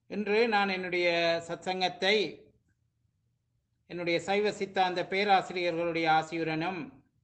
இன்று நான் என்னுடைய சத்சங்கத்தை என்னுடைய சைவ சித்தாந்த பேராசிரியர்களுடைய ஆசியுடனும்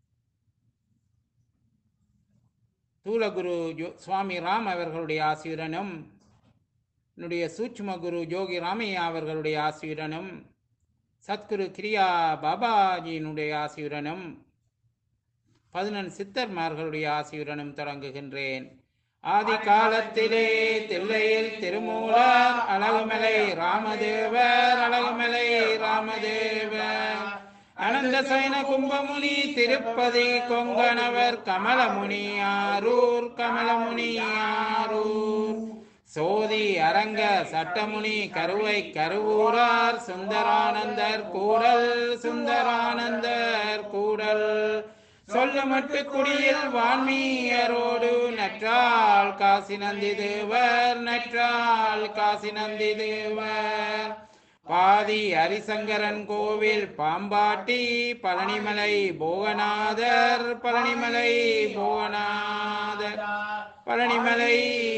தூலகுரு ஜோ- சுவாமி ராம் அவர்களுடைய ஆசியுடனும் என்னுடைய சூட்சும குரு ஜோகி ராமையா அவர்களுடைய ஆசியுடனும் சத்குரு கிரியா பாபாஜியினுடைய ஆசியுடனும் பதினெண் சித்தர்மார்களுடைய ஆசியுடனும் தொடங்குகின்றேன் ஆதி காலத்திலே தில்லையில் திருமூலர் அழகுமலை ராமதேவர் அழகுமலை ராமதேவர் அனந்த சைன கும்பமுனி திருப்பதி கொங்கணவர் கமலமுனி ஆரூர் கமலமுனி ஆரூர் சோதி அரங்க சட்டமுனி கருவை கருவூரார் சுந்தரானந்தர் கூடல் சுந்தரானந்தர் கூடல் சொல்லமட்டு குடியில் வான்மீயரோடு நற்றால் காசி நந்தி தேவர் நற்றால் காசி நந்தி தேவர் பாதி ஹரிசங்கரன் கோவில் பாம்பாட்டி பழனிமலை போகநாதர் பழனிமலை போகநாதர் பழனிமலை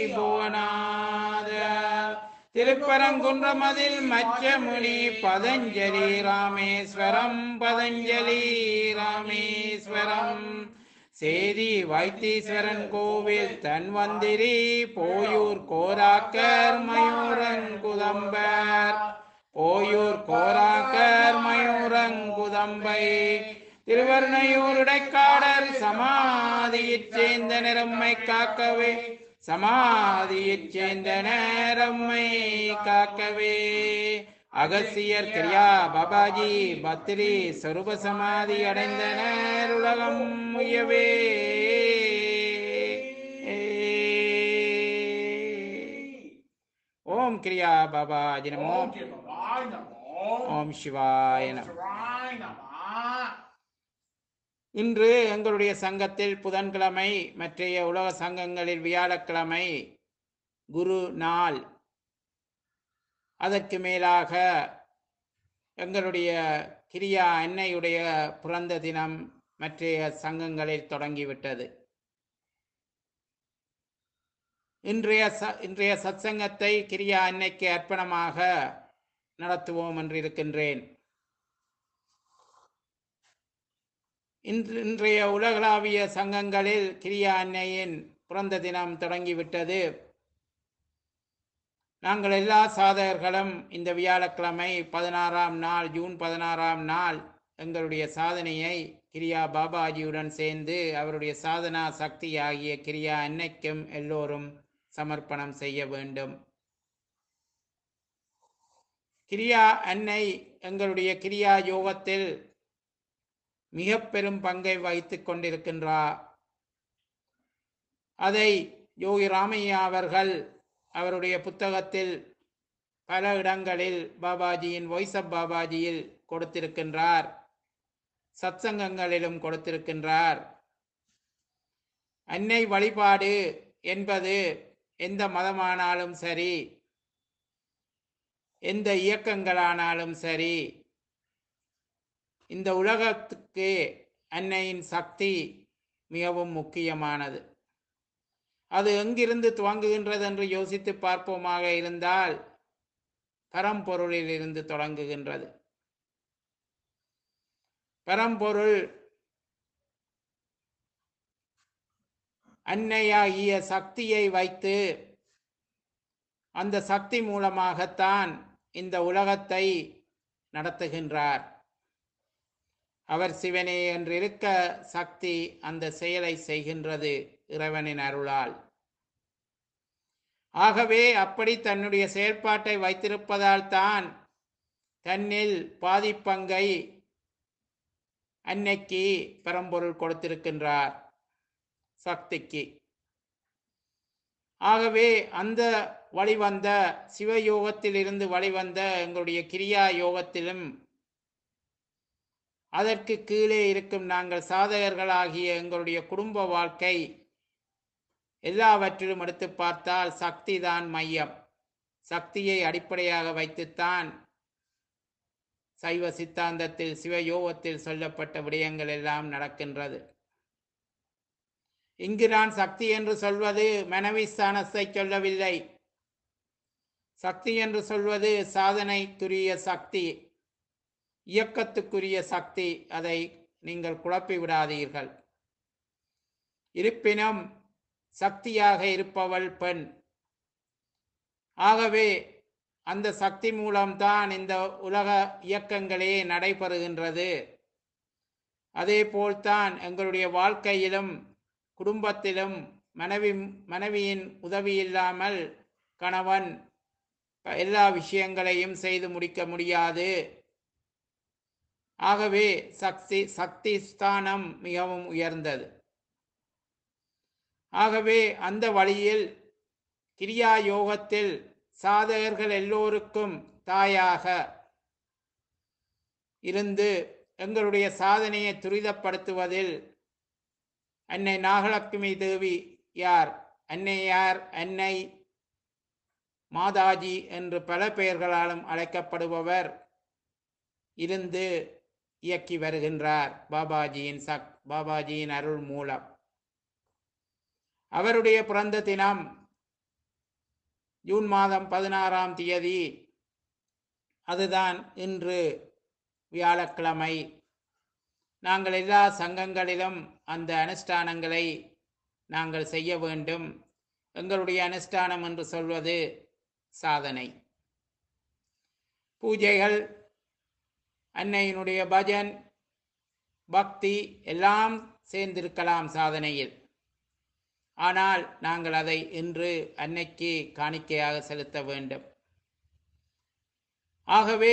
போகநாதர் திருப்பரங்குன்றமதில் மச்சமுனி பதஞ்சலி ராமேஸ்வரம் பதஞ்சலி ராமேஸ்வரம் சேதி வைத்தீஸ்வரன் கோவில் தன்வந்திரி போயூர் கோராக்கர் மயூரங்குதம்பர் போயூர் கோராக்கர் மயூரங்குதம்பை திருவர்ணையூர் இடைக்காடர் சமாதியிற் சேர்ந்த நிறம்மை காக்கவே சமாதியிற் சேர்ந்த நேரம்மை காக்கவே அகசியர் கிரியா பாபாஜி பத்ரி சொரூப சமாதி அடைந்தனர் உலகம் உயவே ஓம் கிரியா பாபாஜி நமோ ஓம் சிவாய நமோ. ஓம் சிவாய நமோ சிவாய நமோ. இன்று எங்களுடைய சங்கத்தில் புதன்கிழமை மற்றைய உலக சங்கங்களில் வியாழக்கிழமை குரு நாள் அதற்கு மேலாக எங்களுடைய கிரியா அன்னையுடைய பிறந்த தினம் மற்றைய சங்கங்களில் தொடங்கிவிட்டது இன்றைய ச இன்றைய சத்சங்கத்தை கிரியா அன்னைக்கு அர்ப்பணமாக நடத்துவோம் என்று இருக்கின்றேன் இன்று இன்றைய உலகளாவிய சங்கங்களில் கிரியா அன்னையின் பிறந்த தினம் தொடங்கிவிட்டது நாங்கள் எல்லா சாதகர்களும் இந்த வியாழக்கிழமை பதினாறாம் நாள் ஜூன் பதினாறாம் நாள் எங்களுடைய சாதனையை கிரியா பாபாஜியுடன் சேர்ந்து அவருடைய சாதனா சக்தி ஆகிய கிரியா அன்னைக்கும் எல்லோரும் சமர்ப்பணம் செய்ய வேண்டும் கிரியா அன்னை எங்களுடைய கிரியா யோகத்தில் மிக பெரும் பங்கை வகித்துக் கொண்டிருக்கின்றார் அதை யோகி ராமையா அவர்கள் அவருடைய புத்தகத்தில் பல இடங்களில் பாபாஜியின் வாய்ஸ் ஆஃப் பாபாஜியில் கொடுத்திருக்கின்றார் சத்சங்கங்களிலும் கொடுத்திருக்கின்றார் அன்னை வழிபாடு என்பது எந்த மதமானாலும் சரி எந்த இயக்கங்களானாலும் சரி இந்த உலகத்துக்கு அன்னையின் சக்தி மிகவும் முக்கியமானது அது எங்கிருந்து துவங்குகின்றது என்று யோசித்து பார்ப்போமாக இருந்தால் பரம்பொருளில் இருந்து தொடங்குகின்றது பரம்பொருள் அன்னையாகிய சக்தியை வைத்து அந்த சக்தி மூலமாகத்தான் இந்த உலகத்தை நடத்துகின்றார் அவர் சிவனே என்றிருக்க சக்தி அந்த செயலை செய்கின்றது இறைவனின் அருளால் ஆகவே அப்படி தன்னுடைய செயல்பாட்டை வைத்திருப்பதால் தான் தன்னில் பாதிப்பங்கை அன்னைக்கு பரம்பொருள் கொடுத்திருக்கின்றார் சக்திக்கு ஆகவே அந்த வழிவந்த சிவயோகத்தில் இருந்து வழிவந்த எங்களுடைய கிரியா யோகத்திலும் அதற்கு கீழே இருக்கும் நாங்கள் சாதகர்களாகிய எங்களுடைய குடும்ப வாழ்க்கை எல்லாவற்றிலும் எடுத்து பார்த்தால் சக்தி தான் மையம் சக்தியை அடிப்படையாக வைத்துத்தான் சைவ சித்தாந்தத்தில் சிவயோகத்தில் சொல்லப்பட்ட விடயங்கள் எல்லாம் நடக்கின்றது இங்கு நான் சக்தி என்று சொல்வது மனைவி ஸ்தானத்தை சொல்லவில்லை சக்தி என்று சொல்வது சாதனைக்குரிய சக்தி இயக்கத்துக்குரிய சக்தி அதை நீங்கள் குழப்பி விடாதீர்கள் இருப்பினும் சக்தியாக இருப்பவள் பெண் ஆகவே அந்த சக்தி மூலம்தான் இந்த உலக இயக்கங்களே நடைபெறுகின்றது அதே போல்தான் எங்களுடைய வாழ்க்கையிலும் குடும்பத்திலும் மனைவி மனைவியின் உதவி இல்லாமல் கணவன் எல்லா விஷயங்களையும் செய்து முடிக்க முடியாது ஆகவே சக்தி சக்தி ஸ்தானம் மிகவும் உயர்ந்தது ஆகவே அந்த வழியில் கிரியா யோகத்தில் சாதகர்கள் எல்லோருக்கும் தாயாக இருந்து எங்களுடைய சாதனையை துரிதப்படுத்துவதில் அன்னை நாகலட்சுமி தேவி யார் அன்னை யார் அன்னை மாதாஜி என்று பல பெயர்களாலும் அழைக்கப்படுபவர் இருந்து இயக்கி வருகின்றார் பாபாஜியின் சக் பாபாஜியின் அருள் மூலம் அவருடைய பிறந்த தினம் ஜூன் மாதம் பதினாறாம் தேதி அதுதான் இன்று வியாழக்கிழமை நாங்கள் எல்லா சங்கங்களிலும் அந்த அனுஷ்டானங்களை நாங்கள் செய்ய வேண்டும் எங்களுடைய அனுஷ்டானம் என்று சொல்வது சாதனை பூஜைகள் அன்னையினுடைய பஜன் பக்தி எல்லாம் சேர்ந்திருக்கலாம் சாதனையில் ஆனால் நாங்கள் அதை இன்று அன்னைக்கு காணிக்கையாக செலுத்த வேண்டும் ஆகவே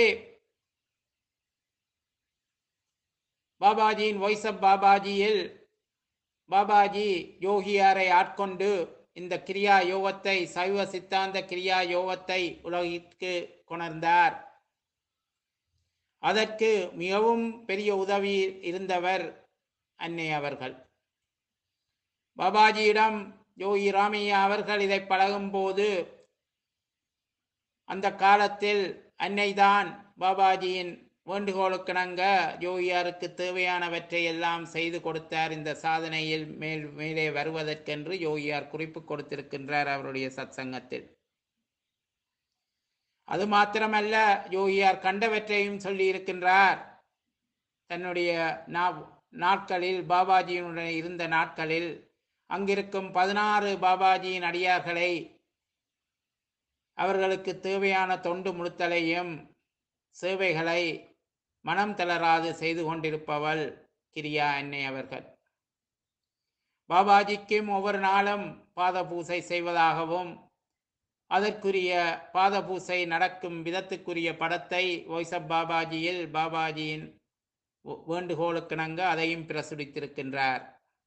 பாபாஜியின் வாய்ஸ் ஆஃப் பாபாஜியில் பாபாஜி யோகியாரை ஆட்கொண்டு இந்த கிரியா யோகத்தை சைவ சித்தாந்த கிரியா யோகத்தை உலகிற்கு கொணர்ந்தார் அதற்கு மிகவும் பெரிய உதவி இருந்தவர் அன்னை அவர்கள் பாபாஜியிடம் யோகி ராமையா அவர்கள் இதை பழகும்போது அந்த காலத்தில் அன்னைதான் பாபாஜியின் வேண்டுகோளுக்கிணங்க யோகியாருக்கு தேவையானவற்றை எல்லாம் செய்து கொடுத்தார் இந்த சாதனையில் மேல் மேலே வருவதற்கென்று யோகியார் குறிப்பு கொடுத்திருக்கின்றார் அவருடைய சத்சங்கத்தில் அது மாத்திரமல்ல யோகியார் கண்டவற்றையும் சொல்லி இருக்கின்றார் தன்னுடைய நாட்களில் பாபாஜியினுடன் இருந்த நாட்களில் அங்கிருக்கும் பதினாறு பாபாஜியின் அடியார்களை அவர்களுக்கு தேவையான தொண்டு முழுத்தலையும் சேவைகளை மனம் தளராது செய்து கொண்டிருப்பவள் கிரியா அன்னை அவர்கள் பாபாஜிக்கும் ஒவ்வொரு நாளும் பாத பூசை செய்வதாகவும் அதற்குரிய பாத பூசை நடக்கும் விதத்துக்குரிய படத்தை வாய்ஸ் ஆஃப் பாபாஜியில் பாபாஜியின் வேண்டுகோளுக்கிணங்க அதையும் பிரசுரித்திருக்கின்றார்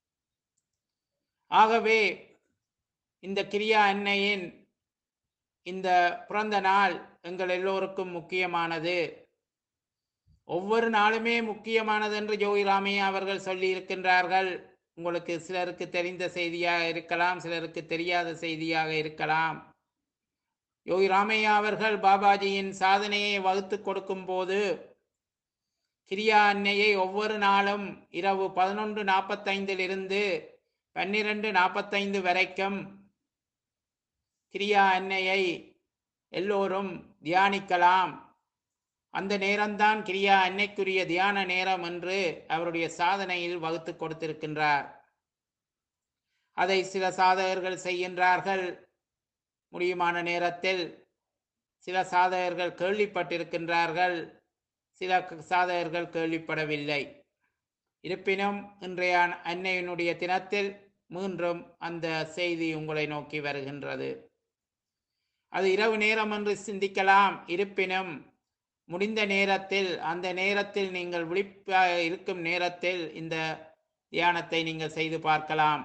ஆகவே இந்த கிரியா அன்னையின் இந்த பிறந்த நாள் எங்கள் எல்லோருக்கும் முக்கியமானது ஒவ்வொரு நாளுமே முக்கியமானது என்று ஜோதி ராமையா அவர்கள் சொல்லி இருக்கின்றார்கள் உங்களுக்கு சிலருக்கு தெரிந்த செய்தியாக இருக்கலாம் சிலருக்கு தெரியாத செய்தியாக இருக்கலாம் யோகி ராமையா அவர்கள் பாபாஜியின் சாதனையை வகுத்து கொடுக்கும் போது கிரியா அன்னையை ஒவ்வொரு நாளும் இரவு பதினொன்று நாற்பத்தைந்தில் இருந்து பன்னிரண்டு நாற்பத்தைந்து வரைக்கும் கிரியா அன்னையை எல்லோரும் தியானிக்கலாம் அந்த நேரம்தான் கிரியா அன்னைக்குரிய தியான நேரம் என்று அவருடைய சாதனையில் வகுத்து கொடுத்திருக்கின்றார் அதை சில சாதகர்கள் செய்கின்றார்கள் முடியுமான நேரத்தில் சில சாதகர்கள் கேள்விப்பட்டிருக்கின்றார்கள் சில சாதகர்கள் கேள்விப்படவில்லை இருப்பினும் இன்றைய அன்னையினுடைய தினத்தில் மீண்டும் அந்த செய்தி உங்களை நோக்கி வருகின்றது அது இரவு நேரம் என்று சிந்திக்கலாம் இருப்பினும் முடிந்த நேரத்தில் அந்த நேரத்தில் நீங்கள் விழிப்பாக இருக்கும் நேரத்தில் இந்த தியானத்தை நீங்கள் செய்து பார்க்கலாம்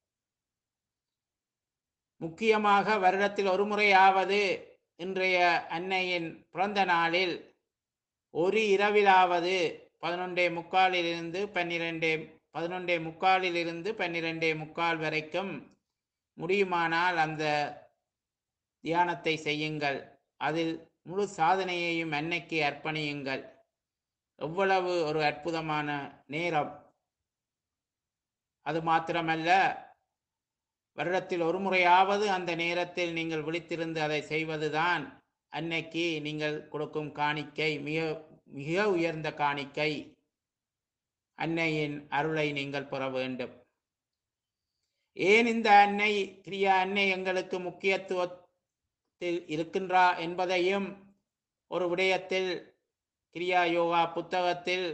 முக்கியமாக வருடத்தில் ஒரு முறையாவது இன்றைய அன்னையின் பிறந்த நாளில் ஒரு இரவிலாவது பதினொன்றே முக்காலிலிருந்து பன்னிரெண்டே பதினொன்றே முக்காலிலிருந்து பன்னிரெண்டே முக்கால் வரைக்கும் முடியுமானால் அந்த தியானத்தை செய்யுங்கள் அதில் முழு சாதனையையும் அன்னைக்கு அர்ப்பணியுங்கள் எவ்வளவு ஒரு அற்புதமான நேரம் அது மாத்திரமல்ல வருடத்தில் ஒரு முறையாவது அந்த நேரத்தில் நீங்கள் விழித்திருந்து அதை செய்வதுதான் அன்னைக்கு நீங்கள் கொடுக்கும் காணிக்கை மிக மிக உயர்ந்த காணிக்கை அன்னையின் அருளை நீங்கள் பெற வேண்டும் ஏன் இந்த அன்னை கிரியா அன்னை எங்களுக்கு முக்கியத்துவத்தில் இருக்கின்றா என்பதையும் ஒரு விடயத்தில் கிரியா யோகா புத்தகத்தில்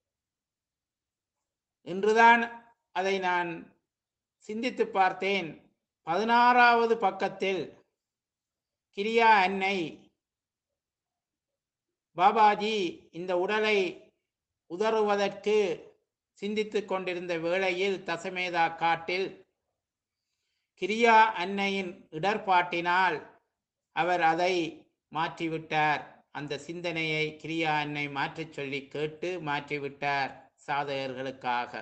இன்றுதான் அதை நான் சிந்தித்து பார்த்தேன் பதினாறாவது பக்கத்தில் கிரியா அன்னை பாபாஜி இந்த உடலை உதறுவதற்கு சிந்தித்துக் கொண்டிருந்த வேளையில் தசமேதா காட்டில் கிரியா அன்னையின் இடர்பாட்டினால் அவர் அதை மாற்றிவிட்டார் அந்த சிந்தனையை கிரியா அன்னை மாற்றச் சொல்லி கேட்டு மாற்றிவிட்டார் சாதகர்களுக்காக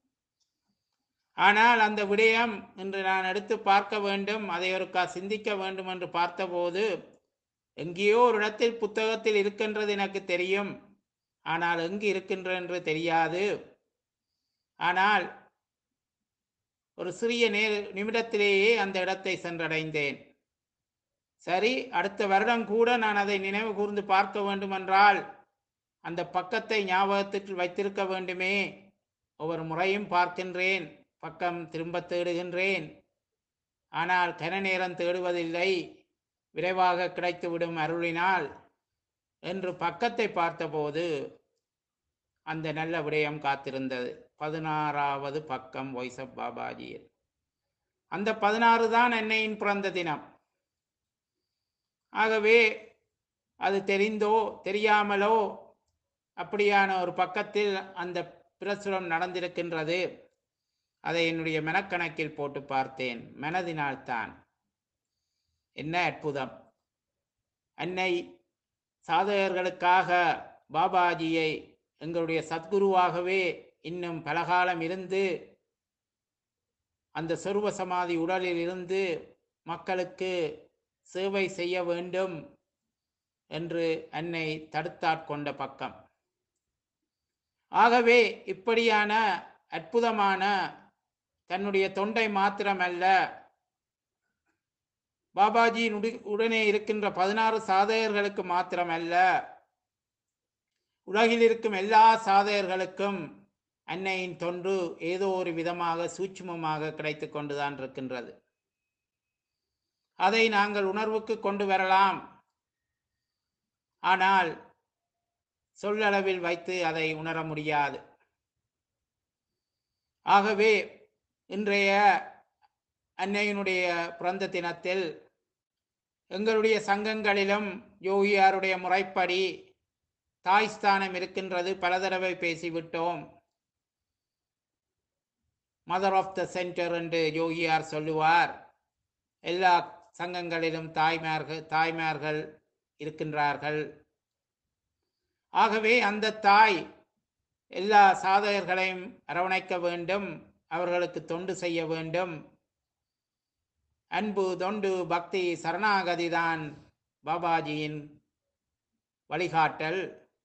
ஆனால் அந்த விடயம் இன்று நான் எடுத்து பார்க்க வேண்டும் அதை ஒருக்கா சிந்திக்க வேண்டும் என்று பார்த்தபோது எங்கேயோ ஒரு இடத்தில் புத்தகத்தில் இருக்கின்றது எனக்கு தெரியும் ஆனால் எங்கு இருக்கின்ற என்று தெரியாது ஆனால் ஒரு சிறிய நே நிமிடத்திலேயே அந்த இடத்தை சென்றடைந்தேன் சரி அடுத்த வருடம் கூட நான் அதை நினைவு கூர்ந்து பார்க்க வேண்டுமென்றால் அந்த பக்கத்தை ஞாபகத்தில் வைத்திருக்க வேண்டுமே ஒவ்வொரு முறையும் பார்க்கின்றேன் பக்கம் திரும்ப தேடுகின்றேன் ஆனால் கன நேரம் தேடுவதில்லை விரைவாக கிடைத்துவிடும் அருளினால் என்று பக்கத்தை பார்த்தபோது அந்த நல்ல விடயம் காத்திருந்தது பதினாறாவது பக்கம் வாய்ஸ் ஆஃப் பாபாஜியில் அந்த பதினாறு தான் என்னையின் பிறந்த தினம் ஆகவே அது தெரிந்தோ தெரியாமலோ அப்படியான ஒரு பக்கத்தில் அந்த பிரசுரம் நடந்திருக்கின்றது அதை என்னுடைய மனக்கணக்கில் போட்டு பார்த்தேன் மனதினால்தான் என்ன அற்புதம் அன்னை சாதகர்களுக்காக பாபாஜியை எங்களுடைய சத்குருவாகவே இன்னும் பலகாலம் இருந்து அந்த சொருப சமாதி உடலில் இருந்து மக்களுக்கு சேவை செய்ய வேண்டும் என்று அன்னை தடுத்தாட்கொண்ட பக்கம் ஆகவே இப்படியான அற்புதமான தன்னுடைய தொண்டை மாத்திரமல்ல பாபாஜியின் உடு- உடனே இருக்கின்ற பதினாறு சாதகர்களுக்கு மாத்திரமல்ல உலகில் இருக்கும் எல்லா சாதகர்களுக்கும் அன்னையின் தொன்று ஏதோ ஒரு விதமாக சூட்சுமமாக கிடைத்து கொண்டுதான் இருக்கின்றது அதை நாங்கள் உணர்வுக்கு கொண்டு வரலாம் ஆனால் சொல்லளவில் வைத்து அதை உணர முடியாது ஆகவே இன்றைய அன்னையினுடைய பிறந்த தினத்தில் எங்களுடைய சங்கங்களிலும் யோகியாருடைய முறைப்படி தாய் ஸ்தானம் இருக்கின்றது பல தடவை பேசிவிட்டோம் மதர் ஆஃப் த சென்டர் என்று யோகியார் சொல்லுவார் எல்லா சங்கங்களிலும் தாய்மார்கள் தாய்மார்கள் இருக்கின்றார்கள் ஆகவே அந்த தாய் எல்லா சாதகர்களையும் அரவணைக்க வேண்டும் அவர்களுக்கு தொண்டு செய்ய வேண்டும் அன்பு தொண்டு பக்தி சரணாகதிதான் பாபாஜியின் வழிகாட்டல்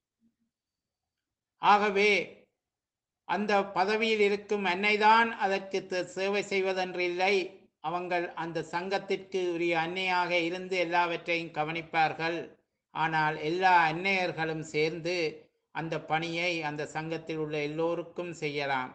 ஆகவே அந்த பதவியில் இருக்கும் அன்னைதான் அதற்கு த- சேவை செய்வதென்றில்லை அவங்கள் அந்த சங்கத்திற்கு உரிய அன்னையாக இருந்து எல்லாவற்றையும் கவனிப்பார்கள் ஆனால் எல்லா அன்னையர்களும் சேர்ந்து அந்த பணியை அந்த சங்கத்தில் உள்ள எல்லோருக்கும் செய்யலாம்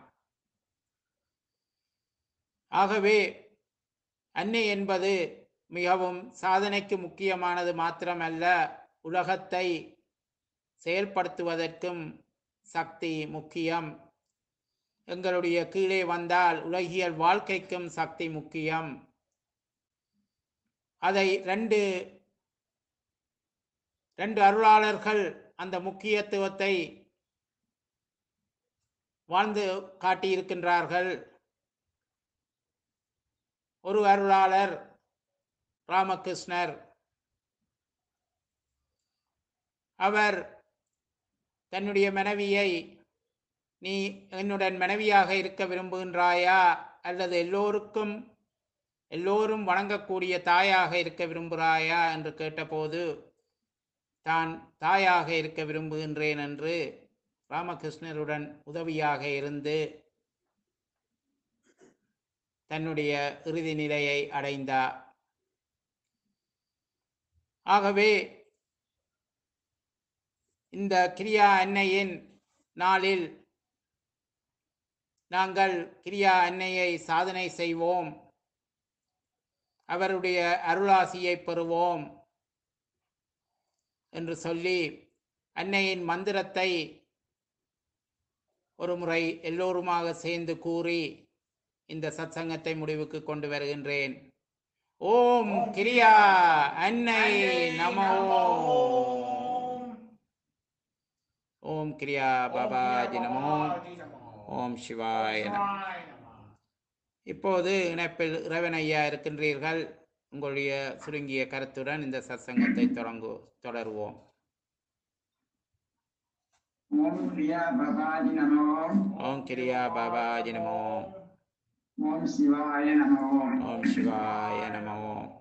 ஆகவே அன்னை என்பது மிகவும் சாதனைக்கு முக்கியமானது மாத்திரமல்ல உலகத்தை செயல்படுத்துவதற்கும் சக்தி முக்கியம் எங்களுடைய கீழே வந்தால் உலகியல் வாழ்க்கைக்கும் சக்தி முக்கியம் அதை ரெண்டு ரெண்டு அருளாளர்கள் அந்த முக்கியத்துவத்தை வாழ்ந்து காட்டியிருக்கின்றார்கள் ஒரு அருளாளர் ராமகிருஷ்ணர் அவர் தன்னுடைய மனைவியை நீ என்னுடன் மனைவியாக இருக்க விரும்புகின்றாயா அல்லது எல்லோருக்கும் எல்லோரும் வணங்கக்கூடிய தாயாக இருக்க விரும்புகிறாயா என்று கேட்டபோது தான் தாயாக இருக்க விரும்புகின்றேன் என்று ராமகிருஷ்ணருடன் உதவியாக இருந்து தன்னுடைய இறுதி நிலையை அடைந்தார் ஆகவே இந்த கிரியா அன்னையின் நாளில் நாங்கள் கிரியா அன்னையை சாதனை செய்வோம் அவருடைய அருளாசியை பெறுவோம் என்று சொல்லி அன்னையின் மந்திரத்தை ஒரு முறை எல்லோருமாக சேர்ந்து கூறி இந்த சத்சங்கத்தை முடிவுக்கு கொண்டு வருகின்றேன் ஓம் கிரியா அன்னை நமோ ஓம் கிரியா பாபாஜி நமோ ஓம் சிவாய நமோ இப்போது இணைப்பில் இறைவன் ஐயா இருக்கின்றீர்கள் உங்களுடைய சுருங்கிய கருத்துடன் இந்த சத்சங்கத்தை தொடங்கு தொடருவோம் ஓம் பிரியா பபாஜி நமோ ஓம் கிரியா பாபாஜி நமோ ஓம் சிவாய நமோ ஓம் சிவாய நமோ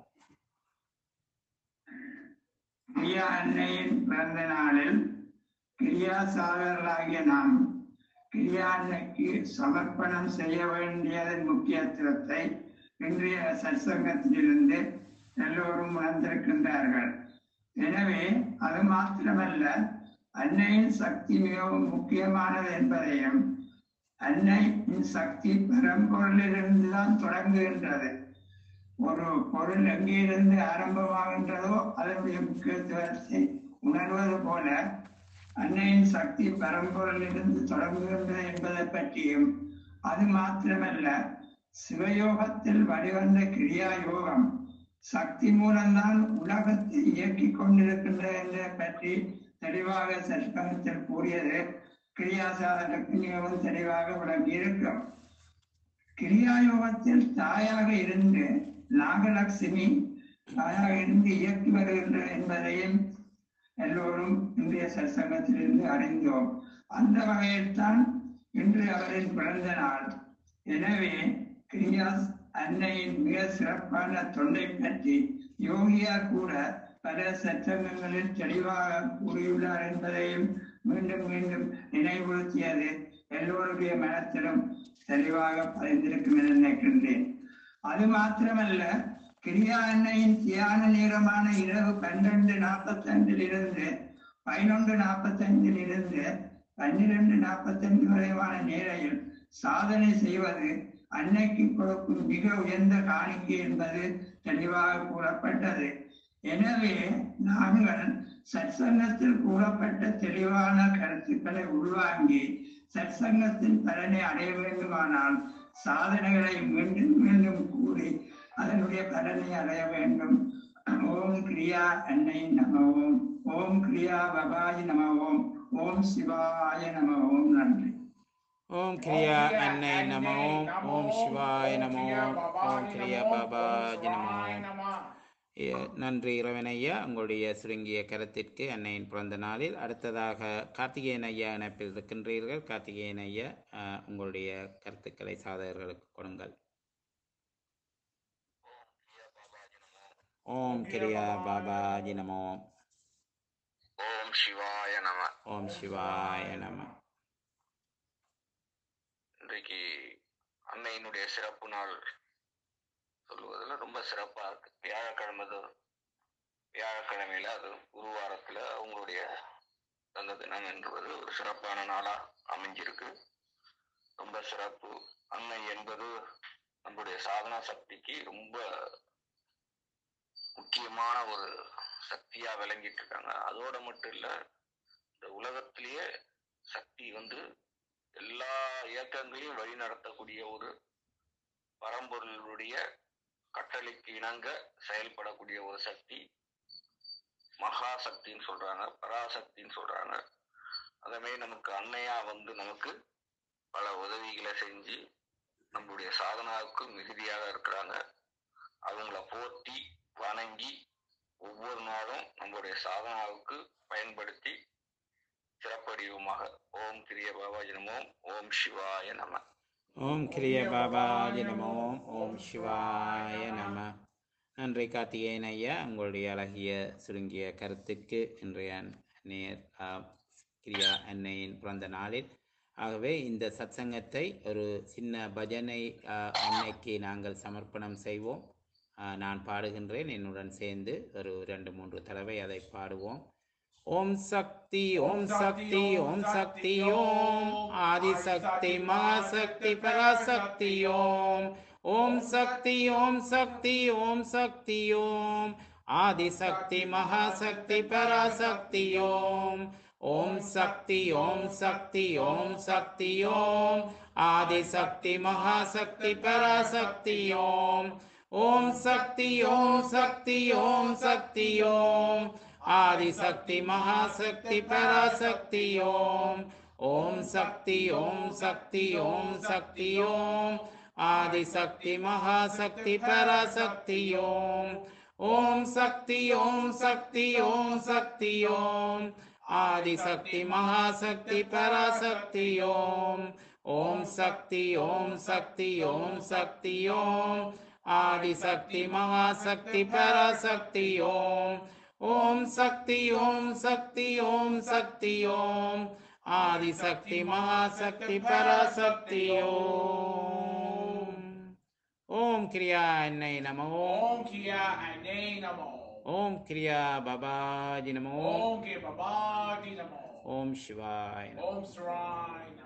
பிரியா அன்னையின் பிறந்த நாளில் கிரியா சாதகர்களாகிய நாம் கிரியா அன்னைக்கு சமர்ப்பணம் செய்ய வேண்டியதன் முக்கியத்துவத்தை இன்றைய சத்சங்கத்திலிருந்து எல்லோரும் உணர்ந்திருக்கின்றார்கள் எனவே அது மாத்திரமல்ல அன்னையின் சக்தி மிகவும் முக்கியமானது என்பதையும் அன்னையின் சக்தி பரம்பொருளிலிருந்து தான் தொடங்குகின்றது ஒரு பொருள் எங்கிருந்து ஆரம்பமாகின்றதோ அதனுடைய முக்கியத்துவத்தை உணர்வது போல அன்னையின் சக்தி பரம்பொருளிலிருந்து தொடங்குகின்றது என்பதை பற்றியும் அது மாத்திரமல்ல சிவயோகத்தில் வழிவந்த கிரியா யோகம் சக்தி மூலம்தான் உலகத்தை இயக்கிக் கொண்டிருக்கின்றது என்பதை பற்றி தெளிவாக சட்கமத்தில் கூறியது கிரியாசாதனுக்கு மிகவும் தெளிவாக விளங்கி இருக்கும் கிரியாயோகத்தில் தாயாக இருந்து நாகலட்சுமி தாயாக இருந்து இயக்கி வருகின்றது என்பதையும் எல்லோரும் இன்றைய சத்சங்கத்திலிருந்து அறிந்தோம் அந்த வகையில்தான் இன்று அவரின் பிறந்த நாள் எனவே கிரியாஸ் அன்னையின் மிக சிறப்பான தொண்டை பற்றி யோகியார் கூட பல சற்றங்கங்களில் தெளிவாக கூறியுள்ளார் என்பதையும் மீண்டும் மீண்டும் நினைவுறுத்தியது எல்லோருடைய மனத்திலும் தெளிவாக பதிந்திருக்கும் என நினைக்கின்றேன் அது மாத்திரமல்ல கிரியா அன்னையின் தியான நேரமான இரவு பன்னிரண்டு நாற்பத்தைந்தில் இருந்து பதினொன்று நாற்பத்தைந்தில் இருந்து பன்னிரண்டு நாற்பத்தைந்து வரைவான நேரையில் சாதனை செய்வது அன்னைக்கு கொடுக்கும் மிக உயர்ந்த காணிக்கை என்பது தெளிவாக கூறப்பட்டது எனவே நாங்கள் சற்சங்கத்தில் கூறப்பட்ட தெளிவான கருத்துக்களை உள்வாங்கி சற்சங்கத்தின் பலனை அடைய வேண்டுமானால் சாதனைகளை மீண்டும் மீண்டும் கூறி அதனுடைய பலனை அடைய வேண்டும் ஓம் கிரியா அன்னை நம ஓம் ஓம் கிரியா பபாஜி நம ஓம் ஓம் சிவாய நம ஓம் நன்றி ஓம் கிரியா அன்னை நமோ ஓம் சிவாய நமோ ஓம் கிரியா பாபாஜி நமோ ஏ- நன்றி இறைவன் ஐயா உங்களுடைய சுருங்கிய கருத்திற்கு அன்னையின் பிறந்த நாளில் அடுத்ததாக கார்த்திகேயன் ஐயா இணைப்பில் இருக்கின்றீர்கள் கார்த்திகேயன் ஐயா அஹ், உங்களுடைய கருத்துக்களை சாதகர்களுக்கு கொடுங்கள் ஓம் கிரியா பாபாஜி நமோ ஓம் சிவாய நம ஓம் சிவாய நம இன்றைக்கு அன்னையினுடைய சிறப்பு நாள் சொல்லுவதில் ரொம்ப சிறப்பா இருக்கு வியாழக்கிழமை அது வியாழக்கிழமையில அது குருவாரத்துல அவங்களுடைய தந்த தினம் என்பது ஒரு சிறப்பான நாளா அமைஞ்சிருக்கு ரொம்ப சிறப்பு அன்னை என்பது நம்முடைய சாதனா சக்திக்கு ரொம்ப முக்கியமான ஒரு சக்தியா விளங்கிட்டு இருக்காங்க அதோட மட்டும் இல்ல இந்த உலகத்திலேயே சக்தி வந்து எல்லா இயக்கங்களையும் வழி நடத்தக்கூடிய ஒரு பரம்பொருளுடைய கட்டளைக்கு இணங்க செயல்படக்கூடிய ஒரு சக்தி மகா சக்தின்னு சொல்றாங்க பராசக்தின்னு சொல்றாங்க அதமே நமக்கு அன்னையா வந்து நமக்கு பல உதவிகளை செஞ்சு நம்மளுடைய சாதனாவுக்கு மிகுதியாக இருக்கிறாங்க அவங்கள போற்றி வணங்கி ஒவ்வொரு நாளும் நம்மளுடைய சாதனாவுக்கு பயன்படுத்தி சிறப்படிவுமாக ஓம் கிரிய பாபாஜி நமோ ஓம் சிவாய நம ஓம் கிரிய பாபாஜி நமோ ஓம் சிவாய நம நன்றி கார்த்திகேயன் ஐயா உங்களுடைய அழகிய சுருங்கிய கருத்துக்கு இன்றைய நேர் ஆ, கிரியா அன்னையின் பிறந்த நாளில் ஆகவே இந்த சத்சங்கத்தை ஒரு சின்ன பஜனை ஆஹ், அன்னைக்கு நாங்கள் சமர்ப்பணம் செய்வோம் ஆஹ், நான் பாடுகின்றேன் என்னுடன் சேர்ந்து ஒரு ரெண்டு மூன்று தடவை அதை பாடுவோம் ஓம் சக்தி ஓம் சக்தி ஓம் சக்தி ஓம் ஆதிசக்தி மகாசக்தி பராசக்தி ஓம் ஓம் சக்தி ஓம் சக்தி ஓம் சக்தி ஓம் ஆதிசக்தி மகாசக்தி பராசக்தி ஓம் ஓம் சக்தி ஓம் சக்தி ஓம் சக்தி ஓம் ஆதிசக்தி மகாசக்தி பராசக்தி ஓம் ஓம் சக்தி ஓம் சக்தி ஓம் சக்தி ஓம் ஆதிசக்தி மகாசக்தி பராசக்தி ஓம் ஓம் சக்தி ஓம் சக்தி ஓம் சக்தி ஓம் ஆதிசக்தி மகாசக்தி பராசக்தி ஓம் ஓம் சக்தி ஓம் சக்தி ஓம் சக்தி ஓம் ஆதிசக்தி மகாசக்தி பராசக்தி ஓம் ஓம் சக்தி ஓம் சக்தி ஓம் சக்தி ஓம் ஆதிசக்தி மகாசக்தி பராசக்தி ஓம் ஓம் சக்தி ஓம் சக்தி ஓம் சக்தி ஓம் ஆதிசக்தி மகாசக்தி பராசக்தி ஓம் ஓம் கிரியா என்னை நமோ Om Kiya Ane Namo. ஓம் கிரியா பாபாஜி நமோ Om Kiya Babadi Namo. ஓம் சிவாய நமோ Om Sarai Namo.